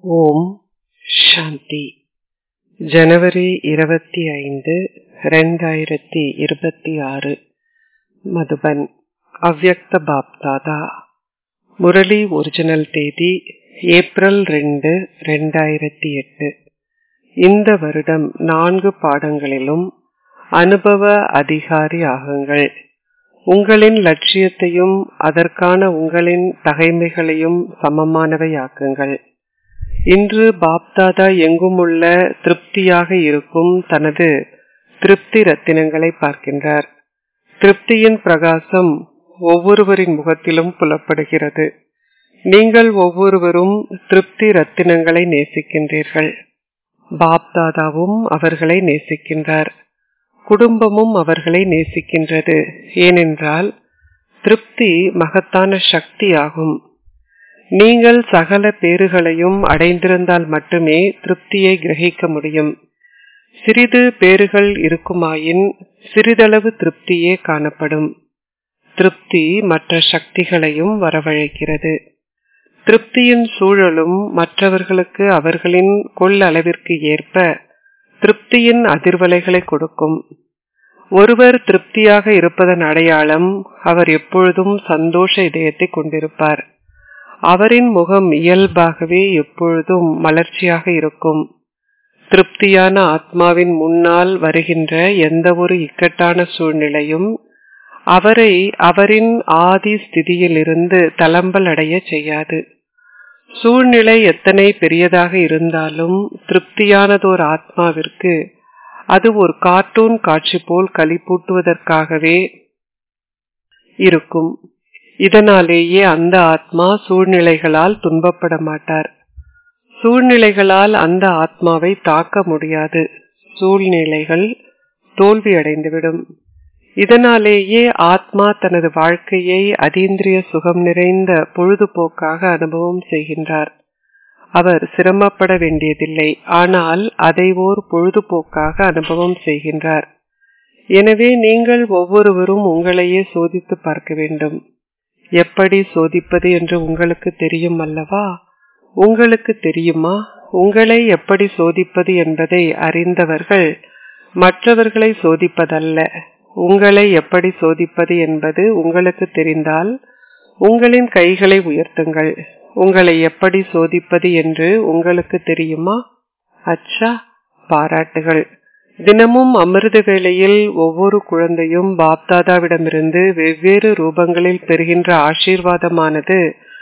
ஓம் சாந்தி ஜனவரி இருபத்தி ஐந்து ரெண்டாயிரத்தி இருபத்தி ஆறு மதுபன் அவ்யக்த பாப்தாதா முரளி ஒரிஜினல் தேதி ஏப்ரல் ரெண்டு ரெண்டாயிரத்தி எட்டு இந்த வருடம் நான்கு பாடங்களிலும் அனுபவ அதிகாரி ஆகுங்கள் உங்களின் லட்சியத்தையும் அதற்கான உங்களின் தகைமைகளையும் சமமானவையாக்குங்கள் இன்று பாப்தாதா எங்குமுள்ள திருப்தியாக இருக்கும் தனது திருப்தி ரத்தினங்களை பார்க்கின்றார் திருப்தியின் பிரகாசம் ஒவ்வொருவரின் முகத்திலும் புலப்படுகிறது நீங்கள் ஒவ்வொருவரும் திருப்தி ரத்தினங்களை நேசிக்கின்றீர்கள் பாப்தாதாவும் அவர்களை நேசிக்கின்றார் குடும்பமும் அவர்களை நேசிக்கின்றது ஏனென்றால் திருப்தி மகத்தான சக்தி ஆகும் நீங்கள் சகல பேறுகளையும் அடைந்திருந்தால் மட்டுமே திருப்தியை கிரகிக்க முடியும் சிறிது பேறுகள் இருக்குமாயின் சிறிதளவு திருப்தியே காணப்படும் திருப்தி மற்ற சக்திகளையும் வரவழைக்கிறது திருப்தியின் சூழலும் மற்றவர்களுக்கு அவர்களின் கொள்ளளவிற்கு ஏற்ப திருப்தியின் அதிர்வலைகளை கொடுக்கும் ஒருவர் திருப்தியாக இருப்பதன் அடையாளம் அவர் எப்பொழுதும் சந்தோஷ இதயத்தை கொண்டிருப்பார் அவரின் முகம் இயல்பாகவே எப்பொழுதும் மலர்ச்சியாக இருக்கும் திருப்தியான ஆத்மாவின் முன்னால் வருகின்ற எந்த ஒரு இக்கட்டான சூழ்நிலையும் அவரை அவரின் ஆதி ஸ்திதியிலிருந்து தளம்பல் அடைய செய்யாது சூழ்நிலை எத்தனை பெரியதாக இருந்தாலும் திருப்தியானதோர் ஆத்மாவிற்கு அது ஒரு கார்ட்டூன் காட்சி போல் களிப்பூட்டுவதற்காகவே இருக்கும் இதனாலேயே அந்த ஆத்மா சூழ்நிலைகளால் துன்பப்பட மாட்டார் சூழ்நிலைகளால் அந்த ஆத்மாவை தாக்க முடியாது சூழ்நிலைகள் தோல்வியடைந்துவிடும் இதனாலேயே ஆத்மா தனது வாழ்க்கையை அதீந்திரிய சுகம் நிறைந்த பொழுதுபோக்காக அனுபவம் செய்கின்றார் அவர் சிரமப்பட வேண்டியதில்லை ஆனால் அதை ஓர் பொழுதுபோக்காக அனுபவம் செய்கின்றார் எனவே நீங்கள் ஒவ்வொருவரும் உங்களையே சோதித்து பார்க்க வேண்டும் எப்படி சோதிப்பது என்று உங்களுக்கு தெரியும் அல்லவா உங்களுக்கு தெரியுமா உங்களை எப்படி சோதிப்பது என்பதை அறிந்தவர்கள் மற்றவர்களை சோதிப்பதல்ல உங்களை எப்படி சோதிப்பது என்பது உங்களுக்கு தெரிந்தால் உங்களின் கைகளை உயர்த்துங்கள் உங்களை எப்படி சோதிப்பது என்று உங்களுக்கு தெரியுமா அச்சா பாராட்டுகள் தினமும் அமிர்த வேளையில் ஒவ்வொரு குழந்தையும் பாப்தாதாவிடமிருந்து வெவ்வேறு ரூபங்களில் பெறுகின்ற ஆசீர்வாதமானது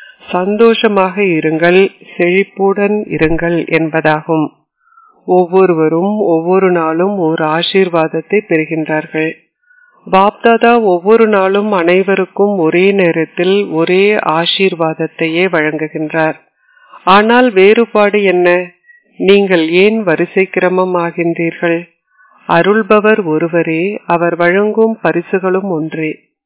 சந்தோஷமாக இருங்கள் செழிப்புடன் இருங்கள் என்பதாகும் ஒவ்வொருவரும் ஒவ்வொரு நாளும் ஒரு ஆசீர்வாதத்தை பெறுகின்றார்கள் பாப்தாதா ஒவ்வொரு நாளும் அனைவருக்கும் ஒரே நேரத்தில் ஒரே ஆசீர்வாதத்தையே வழங்குகின்றார் ஆனால் வேறுபாடு என்ன நீங்கள் ஏன் வரிசை கிரமம் ஆகின்றீர்கள் அருள்பவர் ஒருவரே அவர் வழங்கும் பரிசுகளும் ஒன்றே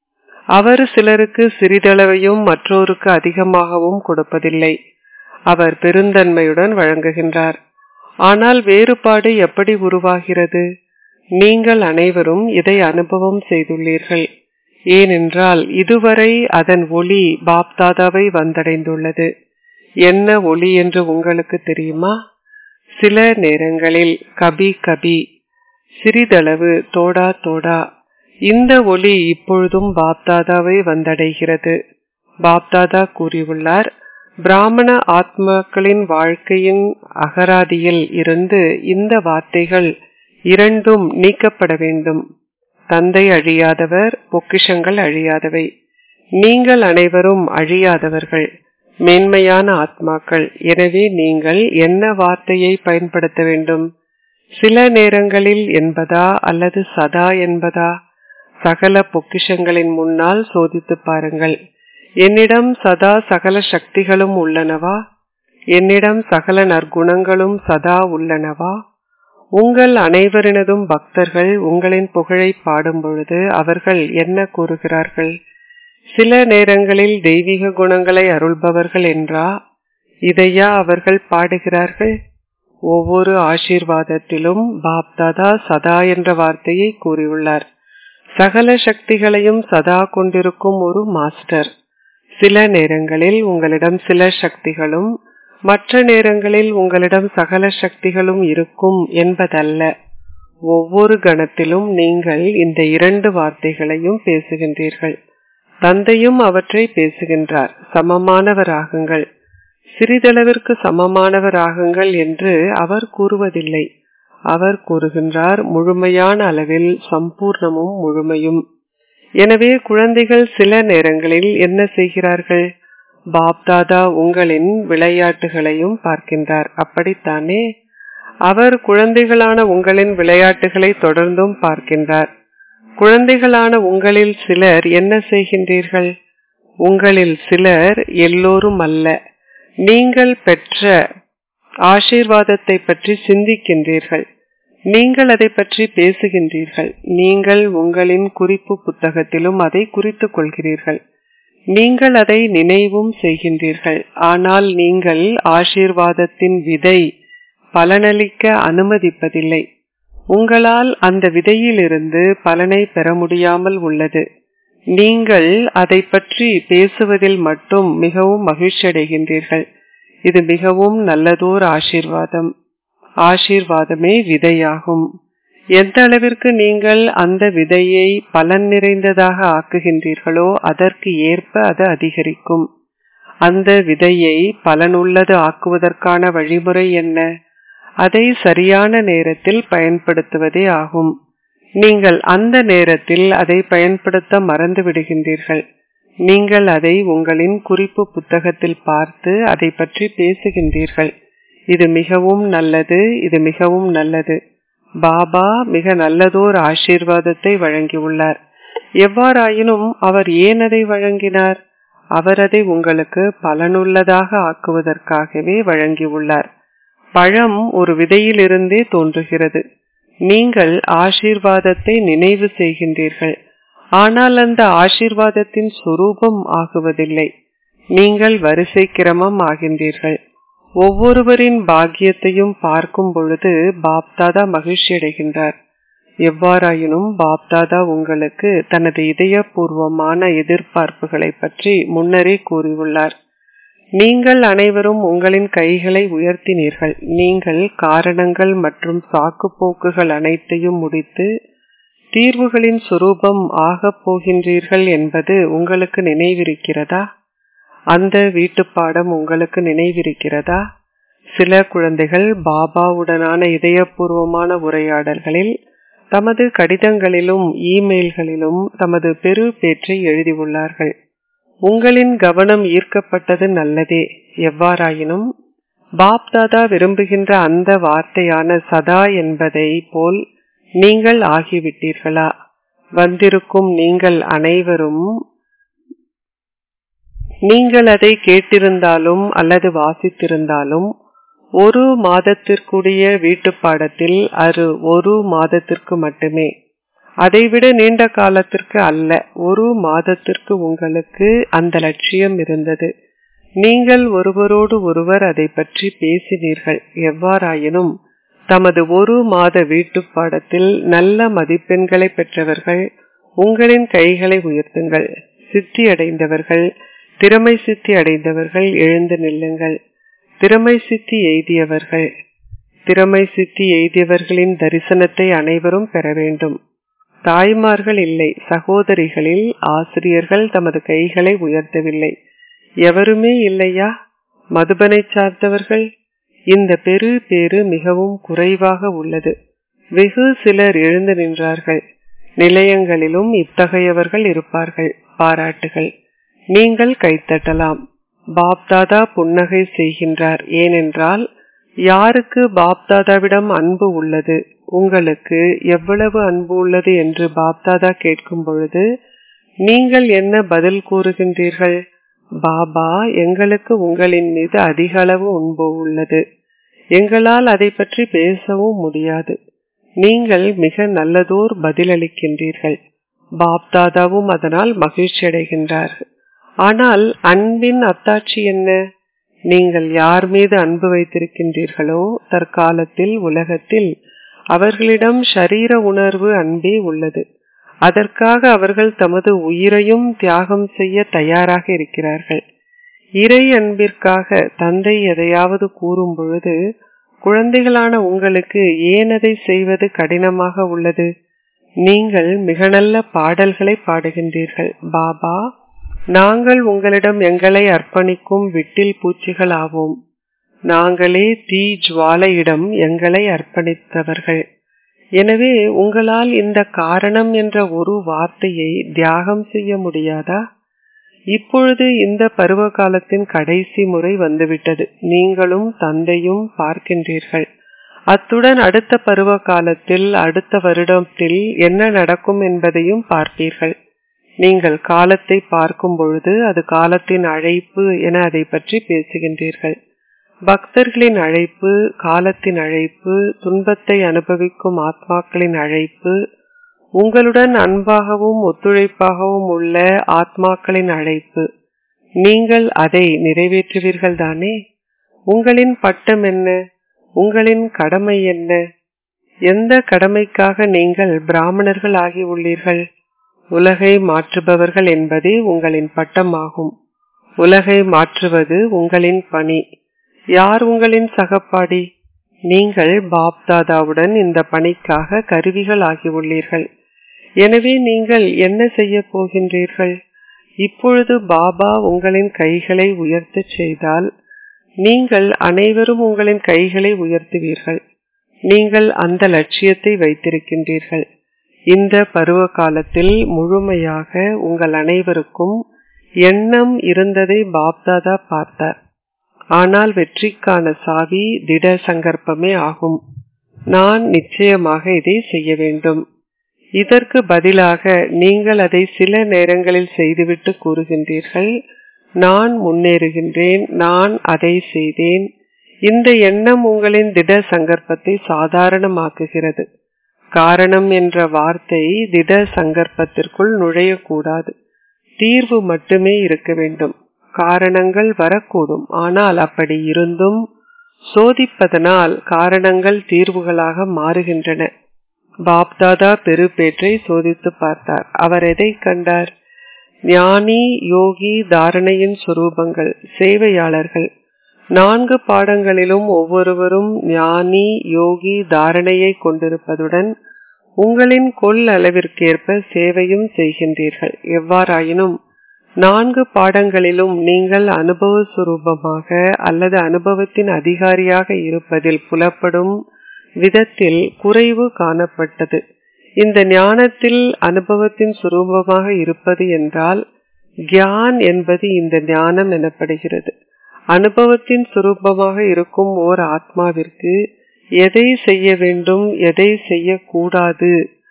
அவர் சிலருக்கு சிறிதளவையும் மற்றோருக்கு அதிகமாகவும் கொடுப்பதில்லை அவர் பெருந்தன்மையுடன் வழங்குகின்றார் ஆனால் வேறுபாடு எப்படி உருவாகிறது நீங்கள் அனைவரும் இதை அனுபவம் செய்துள்ளீர்கள் ஏனென்றால் இதுவரை அதன் ஒளி பாப்தாதாவை வந்தடைந்துள்ளது என்ன ஒளி என்று உங்களுக்கு தெரியுமா சில நேரங்களில் கபி கபி சிறிதளவு தோடா தோடா இந்த ஒளி இப்பொழுதும் பாப்தாதாவை வந்தடைகிறது பாப்தாதா கூறியுள்ளார் பிராமண ஆத்மாக்களின் வாழ்க்கையின் அகராதியில் இருந்து இந்த வார்த்தைகள் இரண்டும் நீக்கப்பட வேண்டும் தந்தை அழியாதவர் பொக்கிஷங்கள் அழியாதவை நீங்கள் அனைவரும் அழியாதவர்கள் மேன்மையான ஆத்மாக்கள் எனவே நீங்கள் என்ன வார்த்தையை பயன்படுத்த வேண்டும் சில நேரங்களில் என்பதா அல்லது சதா என்பதா சகல பொக்கிஷங்களின் முன்னால் சோதித்து பாருங்கள் என்னிடம் சதா சகல சக்திகளும் உள்ளனவா என்னிடம் சகல நற்குணங்களும் சதா உள்ளனவா உங்கள் அனைவரினதும் பக்தர்கள் உங்களின் புகழை பாடும் பொழுது அவர்கள் என்ன கூறுகிறார்கள் சில நேரங்களில் தெய்வீக குணங்களை அருள்பவர்கள் என்றா இதையா அவர்கள் பாடுகிறார்கள் ஒவ்வொரு ஆசீர்வாதத்திலும் பாப்தாதா சதா என்ற வார்த்தையை கூறியுள்ளார் சகல சக்திகளையும் சதா கொண்டிருக்கும் ஒரு மாஸ்டர் சில நேரங்களில் உங்களிடம் சில சக்திகளும் மற்ற நேரங்களில் உங்களிடம் சகல சக்திகளும் இருக்கும் என்பதல்ல ஒவ்வொரு கணத்திலும் நீங்கள் இந்த இரண்டு வார்த்தைகளையும் பேசுகின்றீர்கள் தந்தையும் அவற்றை பேசுகின்றார் சமமானவராகுங்கள் சிறிதளவிற்கு சமமானவராகுங்கள் என்று அவர் கூறுவதில்லை அவர் கூறுகின்றார் முழுமையான அளவில் சம்பூர்ணமும் முழுமையும் எனவே குழந்தைகள் சில நேரங்களில் என்ன செய்கிறார்கள் பாப்தாதா உங்களின் விளையாட்டுகளையும் பார்க்கின்றார் அப்படித்தானே அவர் குழந்தைகளான உங்களின் விளையாட்டுகளை தொடர்ந்தும் பார்க்கின்றார் குழந்தைகளான உங்களில் சிலர் என்ன செய்கின்றீர்கள் உங்களில் சிலர் எல்லோரும் அல்ல நீங்கள் பெற்ற ஆசீர்வாதத்தை பற்றி சிந்திக்கின்றீர்கள் நீங்கள் அதை பற்றி பேசுகின்றீர்கள் நீங்கள் உங்களின் குறிப்பு புத்தகத்திலும் அதை குறித்துக் கொள்கிறீர்கள் நீங்கள் அதை நினைவும் செய்கின்றீர்கள் ஆனால் நீங்கள் ஆசீர்வாதத்தின் விதை பலனளிக்க அனுமதிப்பதில்லை உங்களால் அந்த விதையிலிருந்து பலனை பெற முடியாமல் உள்ளது நீங்கள் அதை பற்றி பேசுவதில் மட்டும் மிகவும் மகிழ்ச்சியடைகின்றீர்கள் இது மிகவும் நல்லதோர் ஆசீர்வாதம் ஆசீர்வாதமே விதையாகும் எந்த அளவிற்கு நீங்கள் அந்த விதையை பலன் நிறைந்ததாக ஆக்குகின்றீர்களோ அதற்கு ஏற்ப அது அதிகரிக்கும் அந்த விதையை பலனுள்ளது ஆக்குவதற்கான வழிமுறை என்ன அதை சரியான நேரத்தில் பயன்படுத்துவதே ஆகும் நீங்கள் அந்த நேரத்தில் அதை பயன்படுத்த மறந்து விடுகின்றீர்கள் நீங்கள் அதை உங்களின் குறிப்பு புத்தகத்தில் பார்த்து அதை பற்றி பேசுகின்றீர்கள் இது மிகவும் நல்லது இது மிகவும் நல்லது பாபா மிக நல்லதோர் ஆசீர்வாதத்தை வழங்கியுள்ளார் எவ்வாறாயினும் அவர் ஏன் அதை வழங்கினார் அவர் அதை உங்களுக்கு பலனுள்ளதாக ஆக்குவதற்காகவே வழங்கியுள்ளார் பழம் ஒரு விதையிலிருந்தே தோன்றுகிறது நீங்கள் ஆசீர்வாதத்தை நினைவு செய்கின்றீர்கள் ஆனால் அந்த ஆசீர்வாதத்தின் சுரூபம் ஆகுவதில்லை நீங்கள் வரிசை கிரமம் ஆகின்றீர்கள் ஒவ்வொருவரின் பாக்கியத்தையும் பார்க்கும் பொழுது பாப்தாதா மகிழ்ச்சி அடைகின்றார் எவ்வாறாயினும் பாப்தாதா உங்களுக்கு தனது இதயபூர்வமான எதிர்பார்ப்புகளை பற்றி முன்னரே கூறியுள்ளார் நீங்கள் அனைவரும் உங்களின் கைகளை உயர்த்தினீர்கள் நீங்கள் காரணங்கள் மற்றும் சாக்கு போக்குகள் அனைத்தையும் முடித்து தீர்வுகளின் சுரூபம் ஆகப் போகின்றீர்கள் என்பது உங்களுக்கு நினைவிருக்கிறதா அந்த வீட்டுப்பாடம் உங்களுக்கு நினைவிருக்கிறதா சில குழந்தைகள் பாபாவுடனான இதயபூர்வமான உரையாடல்களில் தமது கடிதங்களிலும் இமெயில்களிலும் தமது பெரு பேற்றை எழுதியுள்ளார்கள் உங்களின் கவனம் ஈர்க்கப்பட்டது நல்லதே எவ்வாறாயினும் பாப்தாதா விரும்புகின்ற அந்த வார்த்தையான சதா என்பதை போல் நீங்கள் ஆகிவிட்டீர்களா வந்திருக்கும் நீங்கள் அனைவரும் நீங்கள் அதை கேட்டிருந்தாலும் அல்லது வாசித்திருந்தாலும் ஒரு மாதத்திற்குரிய வீட்டு பாடத்தில் அது ஒரு மாதத்திற்கு மட்டுமே அதைவிட நீண்ட காலத்திற்கு அல்ல ஒரு மாதத்திற்கு உங்களுக்கு அந்த லட்சியம் இருந்தது நீங்கள் ஒருவரோடு ஒருவர் அதை பற்றி பேசினீர்கள் எவ்வாறாயினும் தமது ஒரு மாத வீட்டு பாடத்தில் நல்ல மதிப்பெண்களை பெற்றவர்கள் உங்களின் கைகளை உயர்த்துங்கள் சித்தி அடைந்தவர்கள் திறமை சித்தி அடைந்தவர்கள் எழுந்து நில்லுங்கள் திறமை சித்தி எய்தியவர்கள் திறமை சித்தி எய்தியவர்களின் தரிசனத்தை அனைவரும் பெற வேண்டும் தாய்மார்கள் இல்லை சகோதரிகளில் ஆசிரியர்கள் தமது கைகளை உயர்த்தவில்லை எவருமே இல்லையா மதுபனை சார்ந்தவர்கள் இந்த பெரு பேரு மிகவும் குறைவாக உள்ளது வெகு சிலர் எழுந்து நின்றார்கள் நிலையங்களிலும் இத்தகையவர்கள் இருப்பார்கள் பாராட்டுகள் நீங்கள் கைத்தட்டலாம் பாப்தாதா புன்னகை செய்கின்றார் ஏனென்றால் யாருக்கு பாப்தாதாவிடம் அன்பு உள்ளது உங்களுக்கு எவ்வளவு அன்பு உள்ளது என்று பாப்தாதா கேட்கும் பொழுது நீங்கள் என்ன பதில் கூறுகின்றீர்கள் பாபா எங்களுக்கு உங்களின் மீது அதிக அளவு அன்பு உள்ளது எங்களால் அதை பற்றி பேசவும் முடியாது நீங்கள் மிக நல்லதோர் பதிலளிக்கின்றீர்கள் பாப்தாதாவும் அதனால் மகிழ்ச்சி அடைகின்றார் ஆனால் அன்பின் அத்தாட்சி என்ன நீங்கள் யார் மீது அன்பு வைத்திருக்கின்றீர்களோ தற்காலத்தில் உலகத்தில் அவர்களிடம் ஷரீர உணர்வு அன்பே உள்ளது அதற்காக அவர்கள் தமது உயிரையும் தியாகம் செய்ய தயாராக இருக்கிறார்கள் இறை அன்பிற்காக தந்தை எதையாவது கூறும் பொழுது குழந்தைகளான உங்களுக்கு ஏன் அதை செய்வது கடினமாக உள்ளது நீங்கள் மிக நல்ல பாடல்களை பாடுகின்றீர்கள் பாபா நாங்கள் உங்களிடம் எங்களை அர்ப்பணிக்கும் விட்டில் பூச்சிகள் ஆவோம் நாங்களே தீ ஜுவாலையிடம் எங்களை அர்ப்பணித்தவர்கள் எனவே உங்களால் இந்த காரணம் என்ற ஒரு வார்த்தையை தியாகம் செய்ய முடியாதா இப்பொழுது இந்த பருவ காலத்தின் கடைசி முறை வந்துவிட்டது நீங்களும் தந்தையும் பார்க்கின்றீர்கள் அத்துடன் அடுத்த பருவ காலத்தில் அடுத்த வருடத்தில் என்ன நடக்கும் என்பதையும் பார்ப்பீர்கள் நீங்கள் காலத்தை பார்க்கும் பொழுது அது காலத்தின் அழைப்பு என அதை பற்றி பேசுகின்றீர்கள் பக்தர்களின் அழைப்பு காலத்தின் அழைப்பு துன்பத்தை அனுபவிக்கும் ஆத்மாக்களின் அழைப்பு உங்களுடன் அன்பாகவும் ஒத்துழைப்பாகவும் உள்ள ஆத்மாக்களின் அழைப்பு நீங்கள் அதை நிறைவேற்றுவீர்கள் தானே உங்களின் பட்டம் என்ன உங்களின் கடமை என்ன எந்த கடமைக்காக நீங்கள் பிராமணர்கள் ஆகி உள்ளீர்கள் உலகை மாற்றுபவர்கள் என்பதே உங்களின் பட்டமாகும் உலகை மாற்றுவது உங்களின் பணி யார் உங்களின் சகப்பாடி நீங்கள் பாப்தாதாவுடன் இந்த பணிக்காக கருவிகள் ஆகியுள்ளீர்கள் எனவே நீங்கள் என்ன செய்ய போகின்றீர்கள் இப்பொழுது பாபா உங்களின் கைகளை உயர்த்தச் செய்தால் நீங்கள் அனைவரும் உங்களின் கைகளை உயர்த்துவீர்கள் நீங்கள் அந்த லட்சியத்தை வைத்திருக்கின்றீர்கள் இந்த பருவ காலத்தில் முழுமையாக உங்கள் அனைவருக்கும் எண்ணம் இருந்ததை பாப்தாதா பார்த்தார் ஆனால் வெற்றிக்கான சாவி திட சங்கற்பமே ஆகும் நான் நிச்சயமாக இதை செய்ய வேண்டும் இதற்கு பதிலாக நீங்கள் அதை சில நேரங்களில் செய்துவிட்டு கூறுகின்றீர்கள் நான் முன்னேறுகின்றேன் நான் அதை செய்தேன் இந்த எண்ணம் உங்களின் திட சங்கற்பத்தை சாதாரணமாக்குகிறது காரணம் என்ற வார்த்தை திட சங்கற்பத்திற்குள் நுழையக்கூடாது தீர்வு மட்டுமே இருக்க வேண்டும் காரணங்கள் வரக்கூடும் ஆனால் அப்படி இருந்தும் சோதிப்பதனால் காரணங்கள் தீர்வுகளாக மாறுகின்றன பாப்தாதா பெருப்பேற்றை சோதித்து பார்த்தார் அவர் எதை கண்டார் ஞானி யோகி தாரணையின் சுரூபங்கள் சேவையாளர்கள் நான்கு பாடங்களிலும் ஒவ்வொருவரும் ஞானி யோகி தாரணையை கொண்டிருப்பதுடன் உங்களின் கொள் அளவிற்கேற்ப சேவையும் செய்கின்றீர்கள் எவ்வாறாயினும் நான்கு பாடங்களிலும் நீங்கள் அனுபவ சுரூபமாக அல்லது அனுபவத்தின் அதிகாரியாக இருப்பதில் புலப்படும் விதத்தில் குறைவு காணப்பட்டது இந்த ஞானத்தில் அனுபவத்தின் சுரூபமாக இருப்பது என்றால் கியான் என்பது இந்த ஞானம் எனப்படுகிறது அனுபவத்தின் சுரூபமாக இருக்கும் ஓர் ஆத்மாவிற்கு எதை செய்ய வேண்டும் எதை செய்யக்கூடாது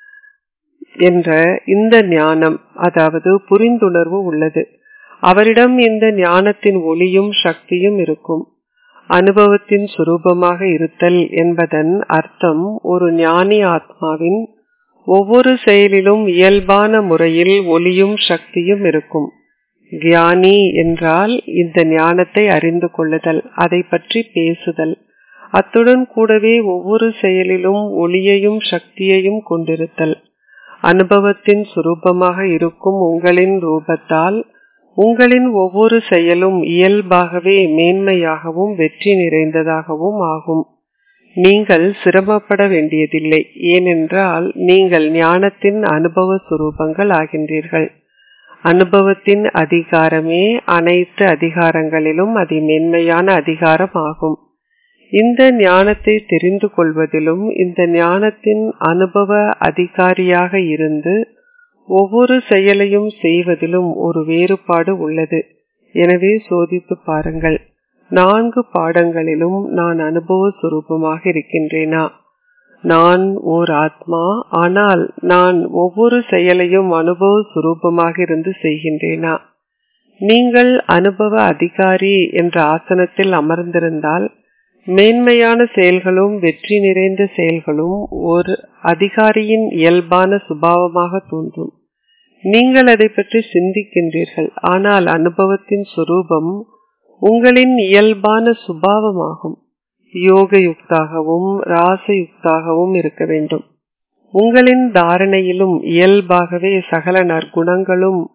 என்ற இந்த ஞானம் அதாவது புரிந்துணர்வு உள்ளது அவரிடம் இந்த ஞானத்தின் ஒளியும் சக்தியும் இருக்கும் அனுபவத்தின் சுரூபமாக இருத்தல் என்பதன் அர்த்தம் ஒரு ஞானி ஆத்மாவின் ஒவ்வொரு செயலிலும் இயல்பான முறையில் ஒளியும் சக்தியும் இருக்கும் கியானி என்றால் இந்த ஞானத்தை அறிந்து கொள்ளுதல் அதை பற்றி பேசுதல் அத்துடன் கூடவே ஒவ்வொரு செயலிலும் ஒளியையும் சக்தியையும் கொண்டிருத்தல் அனுபவத்தின் சுரூபமாக இருக்கும் உங்களின் ரூபத்தால் உங்களின் ஒவ்வொரு செயலும் இயல்பாகவே மேன்மையாகவும் வெற்றி நிறைந்ததாகவும் ஆகும் நீங்கள் சிரமப்பட வேண்டியதில்லை ஏனென்றால் நீங்கள் ஞானத்தின் அனுபவ சுரூபங்கள் ஆகின்றீர்கள் அனுபவத்தின் அதிகாரமே அனைத்து அதிகாரங்களிலும் அதி மென்மையான அதிகாரம் ஆகும் இந்த ஞானத்தை தெரிந்து கொள்வதிலும் இந்த ஞானத்தின் அனுபவ அதிகாரியாக இருந்து ஒவ்வொரு செயலையும் செய்வதிலும் ஒரு வேறுபாடு உள்ளது எனவே சோதித்து பாருங்கள் நான்கு பாடங்களிலும் நான் அனுபவ சுரூபமாக இருக்கின்றேனா நான் ஓர் ஆத்மா ஆனால் நான் ஒவ்வொரு செயலையும் அனுபவ சுரூபமாக இருந்து செய்கின்றேனா நீங்கள் அனுபவ அதிகாரி என்ற ஆசனத்தில் அமர்ந்திருந்தால் மேன்மையான செயல்களும் வெற்றி நிறைந்த செயல்களும் ஒரு அதிகாரியின் இயல்பான சுபாவமாக தோன்றும் நீங்கள் அதை பற்றி சிந்திக்கின்றீர்கள் ஆனால் அனுபவத்தின் சுரூபம் உங்களின் இயல்பான சுபாவமாகும் யோக யுக்தாகவும் ராசயுக்தாகவும் இருக்க வேண்டும் உங்களின் தாரணையிலும் இயல்பாகவே சகல நற்குணங்களும்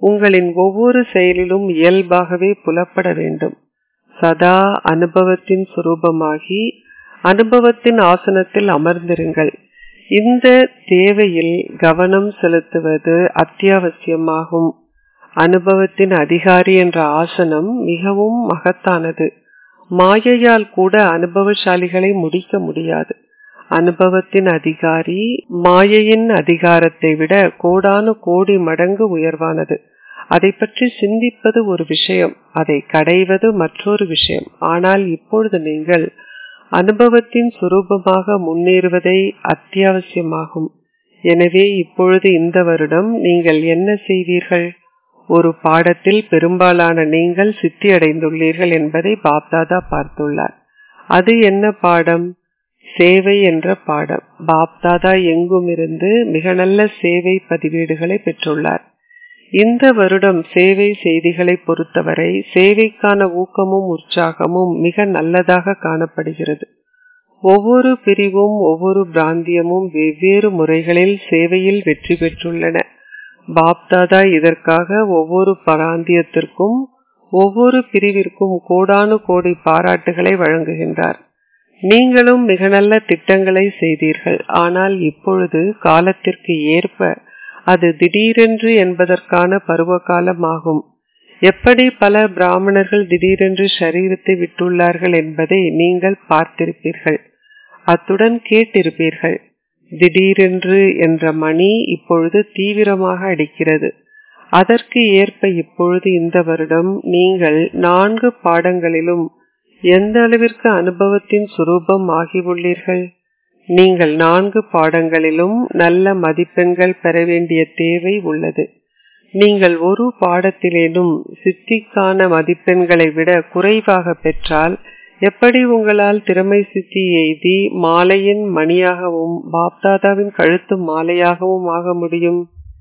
உங்களின் ஒவ்வொரு செயலிலும் இயல்பாகவே புலப்பட வேண்டும் சதா அனுபவத்தின் சுரூபமாகி அனுபவத்தின் ஆசனத்தில் அமர்ந்திருங்கள் இந்த தேவையில் கவனம் செலுத்துவது அத்தியாவசியமாகும் அனுபவத்தின் அதிகாரி என்ற ஆசனம் மிகவும் மகத்தானது மாயையால் கூட அனுபவசாலிகளை முடிக்க முடியாது அனுபவத்தின் அதிகாரி மாயையின் அதிகாரத்தை விட கோடானு கோடி மடங்கு உயர்வானது அதை பற்றி சிந்திப்பது ஒரு விஷயம் அதை கடைவது மற்றொரு விஷயம் ஆனால் இப்பொழுது நீங்கள் அனுபவத்தின் சுரூபமாக முன்னேறுவதை அத்தியாவசியமாகும் எனவே இப்பொழுது இந்த வருடம் நீங்கள் என்ன செய்வீர்கள் ஒரு பாடத்தில் பெரும்பாலான நீங்கள் சித்தி அடைந்துள்ளீர்கள் என்பதை பாப்தாதா பார்த்துள்ளார் அது என்ன பாடம் சேவை என்ற பாடம் பாப்தாதா எங்கும் இருந்து மிக நல்ல சேவை பதிவேடுகளை பெற்றுள்ளார் இந்த வருடம் சேவை செய்திகளை பொறுத்தவரை சேவைக்கான ஊக்கமும் உற்சாகமும் மிக நல்லதாக காணப்படுகிறது ஒவ்வொரு பிரிவும் ஒவ்வொரு பிராந்தியமும் வெவ்வேறு முறைகளில் சேவையில் வெற்றி பெற்றுள்ளன பாப்தாதா இதற்காக ஒவ்வொரு பிராந்தியத்திற்கும் ஒவ்வொரு பிரிவிற்கும் கோடானு கோடி பாராட்டுகளை வழங்குகின்றார் நீங்களும் மிக நல்ல திட்டங்களை செய்தீர்கள் ஆனால் இப்பொழுது காலத்திற்கு ஏற்ப அது திடீரென்று என்பதற்கான பருவ காலமாகும் எப்படி பல பிராமணர்கள் திடீரென்று சரீரத்தை விட்டுள்ளார்கள் என்பதை நீங்கள் பார்த்திருப்பீர்கள் அத்துடன் கேட்டிருப்பீர்கள் திடீரென்று என்ற மணி இப்பொழுது தீவிரமாக அடிக்கிறது அதற்கு ஏற்ப இப்பொழுது இந்த வருடம் நீங்கள் நான்கு பாடங்களிலும் எந்த அளவிற்கு அனுபவத்தின் சுரூபம் ஆகியுள்ளீர்கள் நீங்கள் நான்கு பாடங்களிலும் நல்ல மதிப்பெண்கள் பெற வேண்டிய தேவை உள்ளது நீங்கள் ஒரு பாடத்திலேனும் சித்திக்கான மதிப்பெண்களை விட குறைவாக பெற்றால் எப்படி உங்களால் திறமை சித்தி எய்தி மாலையின் மணியாகவும் பாப்தாதாவின் கழுத்து மாலையாகவும் ஆக முடியும்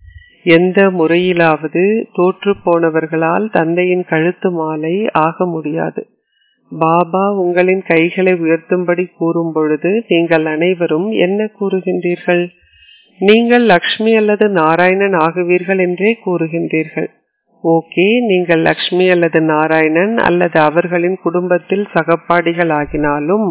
எந்த முறையிலாவது தோற்று போனவர்களால் தந்தையின் கழுத்து மாலை ஆக முடியாது பாபா உங்களின் கைகளை உயர்த்தும்படி கூறும் பொழுது நீங்கள் அனைவரும் என்ன கூறுகின்றீர்கள் நீங்கள் லக்ஷ்மி அல்லது நாராயணன் ஆகுவீர்கள் என்றே கூறுகின்றீர்கள் ஓகே நீங்கள் லக்ஷ்மி அல்லது நாராயணன் அல்லது அவர்களின் குடும்பத்தில் சகப்பாடிகள் ஆகினாலும்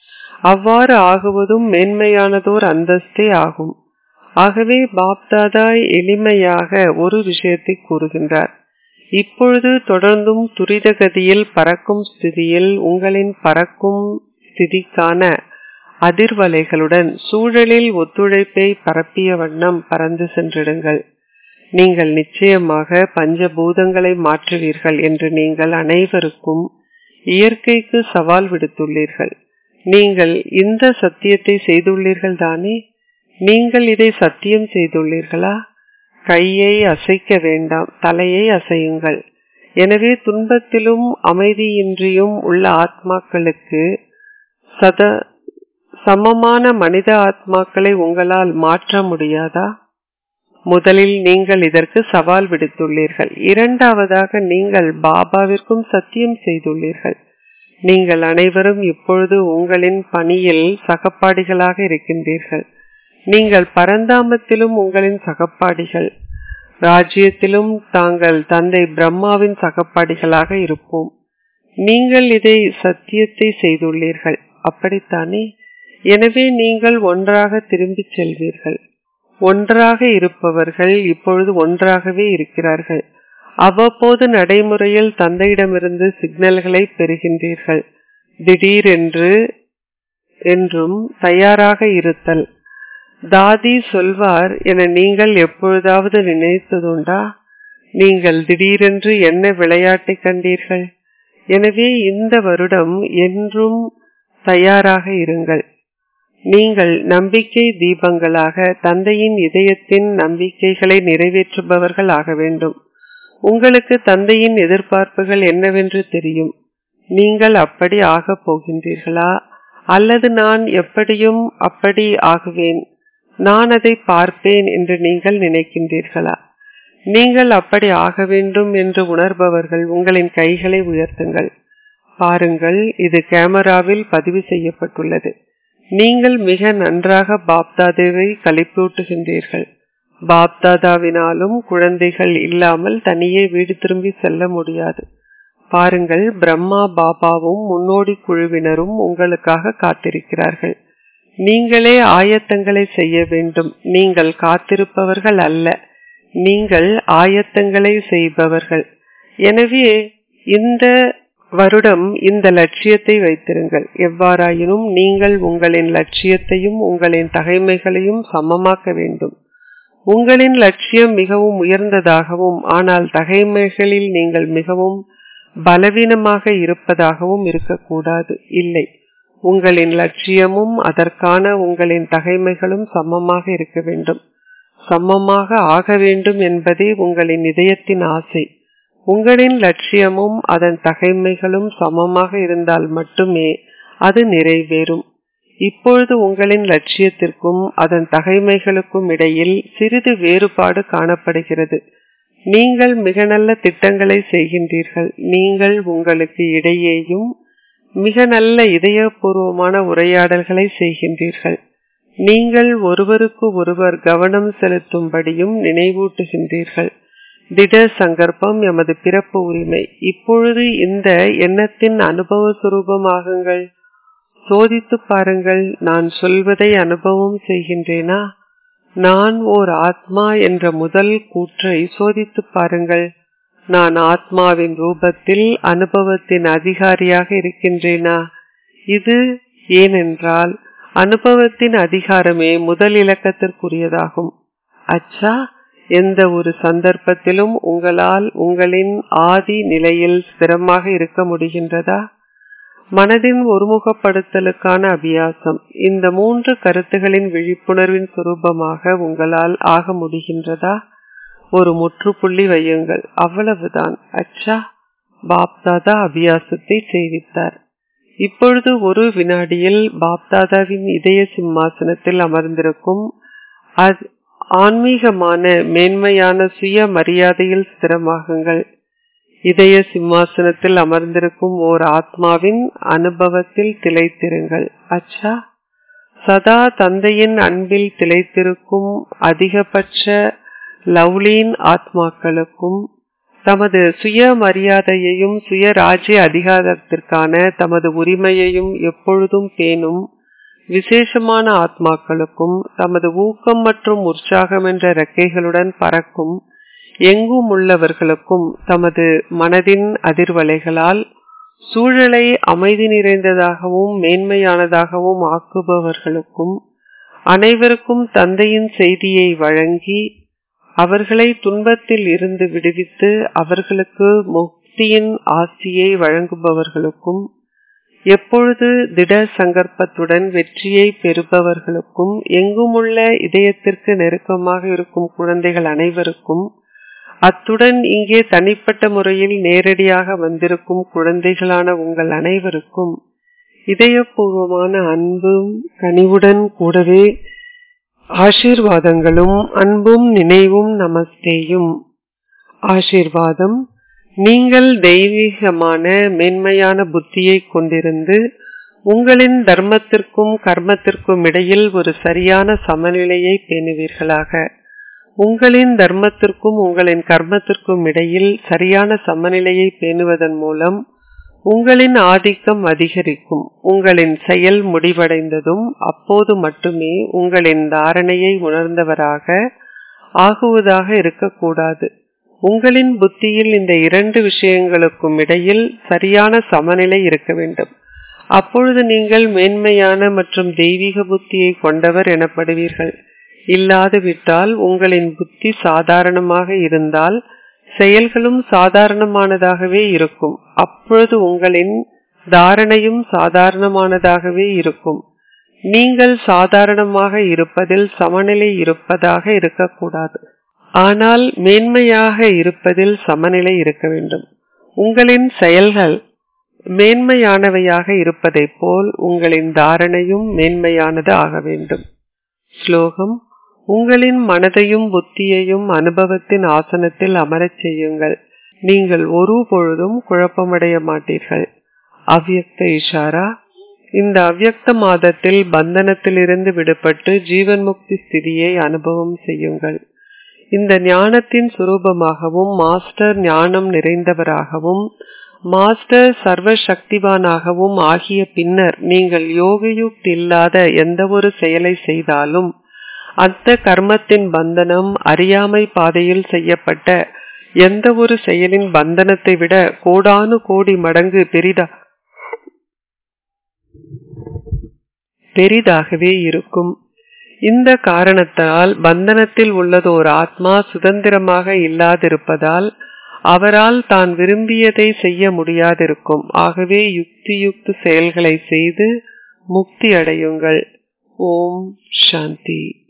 அவ்வாறு ஆகுவதும் மேன்மையானதோர் அந்தஸ்தே ஆகும் ஆகவே பாப்தாதா எளிமையாக ஒரு விஷயத்தை கூறுகின்றார் இப்பொழுது தொடர்ந்தும் துரித கதியில் பறக்கும் ஸ்திதியில் உங்களின் பறக்கும் ஸ்திதிக்கான அதிர்வலைகளுடன் சூழலில் ஒத்துழைப்பை பரப்பிய வண்ணம் பறந்து சென்றிடுங்கள் நீங்கள் நிச்சயமாக பஞ்சபூதங்களை மாற்றுவீர்கள் என்று நீங்கள் அனைவருக்கும் இயற்கைக்கு சவால் விடுத்துள்ளீர்கள் நீங்கள் இந்த சத்தியத்தை செய்துள்ளீர்கள் தானே நீங்கள் இதை சத்தியம் செய்துள்ளீர்களா கையை அசைக்க வேண்டாம் தலையை அசையுங்கள் எனவே துன்பத்திலும் அமைதியின்றியும் உள்ள ஆத்மாக்களுக்கு சத சமமான மனித ஆத்மாக்களை உங்களால் மாற்ற முடியாதா முதலில் நீங்கள் இதற்கு சவால் விடுத்துள்ளீர்கள் இரண்டாவதாக நீங்கள் பாபாவிற்கும் சத்தியம் செய்துள்ளீர்கள் நீங்கள் அனைவரும் இப்பொழுது உங்களின் பணியில் சகப்பாடிகளாக இருக்கின்றீர்கள் நீங்கள் பரந்தாமத்திலும் உங்களின் சகப்பாடிகள் ராஜ்யத்திலும் தாங்கள் தந்தை பிரம்மாவின் சகப்பாடிகளாக இருப்போம் நீங்கள் இதை சத்தியத்தை செய்துள்ளீர்கள் அப்படித்தானே எனவே நீங்கள் ஒன்றாக திரும்பிச் செல்வீர்கள் ஒன்றாக இருப்பவர்கள் இப்பொழுது ஒன்றாகவே இருக்கிறார்கள் அவ்வப்போது நடைமுறையில் தந்தையிடமிருந்து சிக்னல்களை பெறுகின்றீர்கள் திடீரென்று என்றும் தயாராக இருத்தல் தாதி சொல்வார் என நீங்கள் எப்பொழுதாவது நினைத்ததுண்டா நீங்கள் திடீரென்று என்ன விளையாட்டை கண்டீர்கள் எனவே இந்த வருடம் என்றும் தயாராக இருங்கள் நீங்கள் நம்பிக்கை தீபங்களாக தந்தையின் இதயத்தின் நம்பிக்கைகளை நிறைவேற்றுபவர்கள் ஆக வேண்டும் உங்களுக்கு தந்தையின் எதிர்பார்ப்புகள் என்னவென்று தெரியும் நீங்கள் அப்படி ஆகப் போகின்றீர்களா அல்லது நான் எப்படியும் அப்படி ஆகுவேன் நான் அதை பார்ப்பேன் என்று நீங்கள் நினைக்கின்றீர்களா நீங்கள் அப்படி ஆக வேண்டும் என்று உணர்பவர்கள் உங்களின் கைகளை உயர்த்துங்கள் பாருங்கள் இது கேமராவில் பதிவு செய்யப்பட்டுள்ளது நீங்கள் மிக நன்றாக பாப்தாதேவை கழிப்பூட்டுகின்றீர்கள் பாப்தாதாவினாலும் குழந்தைகள் இல்லாமல் தனியே வீடு திரும்பி செல்ல முடியாது பாருங்கள் பிரம்மா பாபாவும் முன்னோடி குழுவினரும் உங்களுக்காக காத்திருக்கிறார்கள் நீங்களே ஆயத்தங்களை செய்ய வேண்டும் நீங்கள் காத்திருப்பவர்கள் அல்ல நீங்கள் ஆயத்தங்களை செய்பவர்கள் எனவே இந்த வருடம் இந்த லட்சியத்தை வைத்திருங்கள் எவ்வாறாயினும் நீங்கள் உங்களின் லட்சியத்தையும் உங்களின் தகைமைகளையும் சமமாக்க வேண்டும் உங்களின் லட்சியம் மிகவும் உயர்ந்ததாகவும் ஆனால் தகைமைகளில் நீங்கள் மிகவும் பலவீனமாக இருப்பதாகவும் இருக்கக்கூடாது இல்லை உங்களின் லட்சியமும் அதற்கான உங்களின் தகைமைகளும் சமமாக இருக்க வேண்டும் சமமாக ஆக வேண்டும் என்பதே உங்களின் இதயத்தின் ஆசை உங்களின் லட்சியமும் அதன் தகைமைகளும் சமமாக இருந்தால் மட்டுமே அது நிறைவேறும் இப்பொழுது உங்களின் லட்சியத்திற்கும் அதன் தகைமைகளுக்கும் இடையில் சிறிது வேறுபாடு காணப்படுகிறது நீங்கள் மிக நல்ல திட்டங்களை செய்கின்றீர்கள் நீங்கள் உங்களுக்கு இடையேயும் மிக நல்ல இதயபூர்வமான உரையாடல்களை செய்கின்றீர்கள் நீங்கள் ஒருவருக்கு ஒருவர் கவனம் செலுத்தும்படியும் நினைவூட்டுகின்றீர்கள் திட சங்கற்பம் எமது பிறப்பு உரிமை இப்பொழுது இந்த எண்ணத்தின் அனுபவ சுரூபமாகுங்கள் சோதித்து பாருங்கள் நான் சொல்வதை அனுபவம் செய்கின்றேனா நான் ஓர் ஆத்மா என்ற முதல் கூற்றை சோதித்து பாருங்கள் நான் ஆத்மாவின் ரூபத்தில் அனுபவத்தின் அதிகாரியாக இருக்கின்றேனா இது ஏனென்றால் அனுபவத்தின் அதிகாரமே முதல் இலக்கத்திற்குரியதாகும் அச்சா எந்த ஒரு சந்தர்ப்பத்திலும் உங்களால் உங்களின் ஆதி நிலையில் ஸ்திரமாக இருக்க முடிகின்றதா மனதின் ஒருமுகப்படுத்தலுக்கான அபியாசம் இந்த மூன்று கருத்துகளின் விழிப்புணர்வின் சுரூபமாக உங்களால் ஆக முடிகின்றதா ஒரு முற்றுப்புள்ளி வையுங்கள் அவ்வளவுதான் அச்சா பாப்தாதா அபியாசத்தை செய்வித்தார் இப்பொழுது ஒரு வினாடியில் பாப்தாதாவின் இதய சிம்மாசனத்தில் அமர்ந்திருக்கும் ஆன்மீகமான மேன்மையான சுய மரியாதையில் ஸ்திரமாகுங்கள் இதய சிம்மாசனத்தில் அமர்ந்திருக்கும் ஓர் ஆத்மாவின் அனுபவத்தில் திளைத்திருங்கள் அச்சா சதா தந்தையின் அன்பில் திளைத்திருக்கும் அதிகபட்ச லவ்லீன் ஆத்மாக்களுக்கும் தமது சுய மரியாதையையும் சுய ராஜ்ய அதிகாரத்திற்கான தமது உரிமையையும் எப்பொழுதும் பேணும் விசேஷமான ஆத்மாக்களுக்கும் தமது ஊக்கம் மற்றும் உற்சாகம் என்ற ரெக்கைகளுடன் பறக்கும் எங்கும் உள்ளவர்களுக்கும் தமது மனதின் அதிர்வலைகளால் சூழலை அமைதி நிறைந்ததாகவும் மேன்மையானதாகவும் ஆக்குபவர்களுக்கும் அனைவருக்கும் தந்தையின் செய்தியை வழங்கி அவர்களை துன்பத்தில் இருந்து விடுவித்து அவர்களுக்கு முக்தியின் ஆசியை வழங்குபவர்களுக்கும் எப்பொழுது திட சங்கற்பத்துடன் வெற்றியை பெறுபவர்களுக்கும் எங்குமுள்ள இதயத்திற்கு நெருக்கமாக இருக்கும் குழந்தைகள் அனைவருக்கும் அத்துடன் இங்கே தனிப்பட்ட முறையில் நேரடியாக வந்திருக்கும் குழந்தைகளான உங்கள் அனைவருக்கும் இதயபூர்வமான அன்பும் கனிவுடன் கூடவே ஆசீர்வாதங்களும் அன்பும் நினைவும் நமஸ்தேயும் ஆசீர்வாதம் நீங்கள் தெய்வீகமான மென்மையான புத்தியை கொண்டிருந்து உங்களின் தர்மத்திற்கும் கர்மத்திற்கும் இடையில் ஒரு சரியான சமநிலையை பேணுவீர்களாக உங்களின் தர்மத்திற்கும் உங்களின் கர்மத்திற்கும் இடையில் சரியான சமநிலையை பேணுவதன் மூலம் உங்களின் ஆதிக்கம் அதிகரிக்கும் உங்களின் செயல் முடிவடைந்ததும் அப்போது மட்டுமே உங்களின் தாரணையை உணர்ந்தவராக ஆகுவதாக இருக்கக்கூடாது உங்களின் புத்தியில் இந்த இரண்டு விஷயங்களுக்கும் இடையில் சரியான சமநிலை இருக்க வேண்டும் அப்பொழுது நீங்கள் மேன்மையான மற்றும் தெய்வீக புத்தியை கொண்டவர் எனப்படுவீர்கள் இல்லாது விட்டால் உங்களின் புத்தி சாதாரணமாக இருந்தால் செயல்களும் சாதாரணமானதாகவே இருக்கும் அப்பொழுது உங்களின் தாரணையும் சாதாரணமானதாகவே இருக்கும் நீங்கள் சாதாரணமாக இருப்பதில் சமநிலை இருப்பதாக இருக்கக்கூடாது ஆனால் மேன்மையாக இருப்பதில் சமநிலை இருக்க வேண்டும் உங்களின் செயல்கள் மேன்மையானவையாக இருப்பதைப் போல் உங்களின் தாரணையும் மேன்மையானது ஆக வேண்டும் ஸ்லோகம் உங்களின் மனதையும் புத்தியையும் அனுபவத்தின் ஆசனத்தில் அமரச் செய்யுங்கள் நீங்கள் ஒரு பொழுதும் குழப்பமடைய மாட்டீர்கள் அவ்யக்த இஷாரா இந்த அவ்யக்த மாதத்தில் பந்தனத்திலிருந்து விடுபட்டு ஜீவன் முக்தி ஸ்திதியை அனுபவம் செய்யுங்கள் இந்த ஞானத்தின் சுரூபமாகவும் மாஸ்டர் ஞானம் நிறைந்தவராகவும் மாஸ்டர் சர்வ சக்திவானாகவும் ஆகிய பின்னர் நீங்கள் யோகயுக்தி இல்லாத எந்த ஒரு செயலை செய்தாலும் அந்த கர்மத்தின் பந்தனம் அறியாமை பாதையில் செய்யப்பட்ட எந்த ஒரு செயலின் பந்தனத்தை விட கோடானு கோடி மடங்கு பெரிதா பெரிதாகவே இருக்கும் இந்த காரணத்தால் பந்தனத்தில் உள்ளதோர் ஆத்மா சுதந்திரமாக இல்லாதிருப்பதால் அவரால் தான் விரும்பியதை செய்ய முடியாதிருக்கும் ஆகவே யுக்தி யுக்தி செயல்களை செய்து முக்தி அடையுங்கள் ஓம் சாந்தி